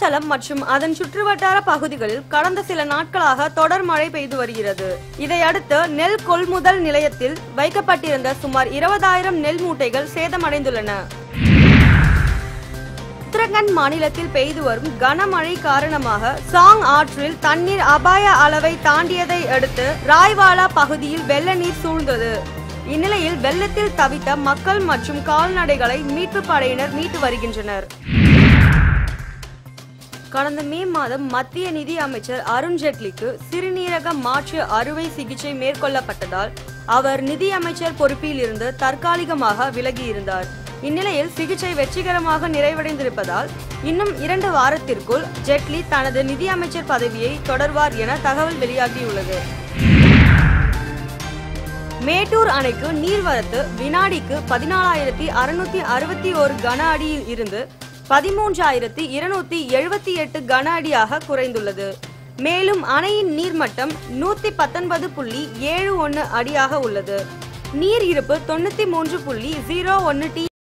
விருத்தாச்சலம் மற்றும் அதன் சுற்றுவட்டார பகுதிகளில் கடந்த சில நாட்களாக தொடர் மழை பெய்து வருகிறது இதையடுத்து நெல் கொள்முதல் நிலையத்தில் வைக்கப்பட்டிருந்த சுமார் இருபதாயிரம் நெல் மூட்டைகள் சேதமடைந்துள்ளன உத்தரகண்ட் மாநிலத்தில் பெய்து வரும் கனமழை காரணமாக சாங் ஆற்றில் தண்ணீர் அபாய அளவை தாண்டியதை அடுத்து ராய்வாலா பகுதியில் வெள்ள நீர் சூழ்ந்தது இந்நிலையில் வெள்ளத்தில் தவித்த மக்கள் மற்றும் கால்நடைகளை மீட்பு படையினர் மீட்டு வருகின்றனர் கடந்த மே மாதம் மத்திய நிதி அமைச்சர் அருண் ஜேட்லிக்கு சிறுநீரக மாற்று அறுவை சிகிச்சை மேற்கொள்ளப்பட்டதால் அவர் நிதி அமைச்சர் பொறுப்பில் இருந்து தற்காலிகமாக விலகியிருந்தார் இந்நிலையில் சிகிச்சை வெற்றிகரமாக நிறைவடைந்திருப்பதால் இன்னும் இரண்டு வாரத்திற்குள் ஜெட்லி தனது நிதி அமைச்சர் பதவியை தொடர்வார் என தகவல் வெளியாகியுள்ளது மேட்டூர் அணைக்கு நீர்வரத்து வினாடிக்கு பதினாலாயிரத்தி அறுநூத்தி அறுபத்தி ஒரு கன அடியில் இருந்து பதிமூன்றாயிரத்தி இருநூத்தி எழுபத்தி எட்டு கன அடியாக குறைந்துள்ளது மேலும் அணையின் நீர்மட்டம் நூத்தி பத்தொன்பது புள்ளி ஏழு ஒன்னு அடியாக உள்ளது நீர் இருப்பு தொண்ணூத்தி மூன்று புள்ளி ஜீரோ ஒன்னு டி